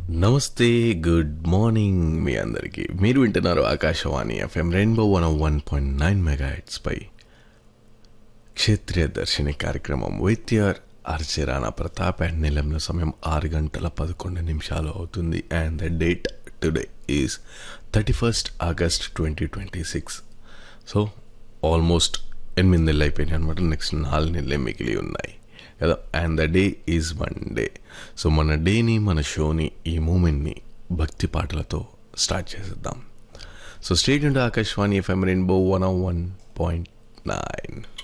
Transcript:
నమస్తే good morning మీ అందరికీ మీరు వింటున్నారు Akashvani FM rainbow one one point nine mega పై క్షేత్రీయ దర్శిని కార్యక్రమం with your Archana Pratap and నిలంలో సమయం ఆరు గంటల పదకొండు నిమిషాలు అవుతుంది and the date today is thirty first August twenty twenty six so almost ఎనిమిది నెలలు అయిపోయినాయి అనమాట నెక్స్ట్ నాలుగు నెలలే మిగిలి ఉన్నాయి కదా and the day is one day so మన డేని మన షోని ఈ మూమెంట్ని భక్తి పాటలతో స్టార్ట్ చేసేద్దాం సో స్టేట్ నుండి Akashvani FM rainbow one one point nine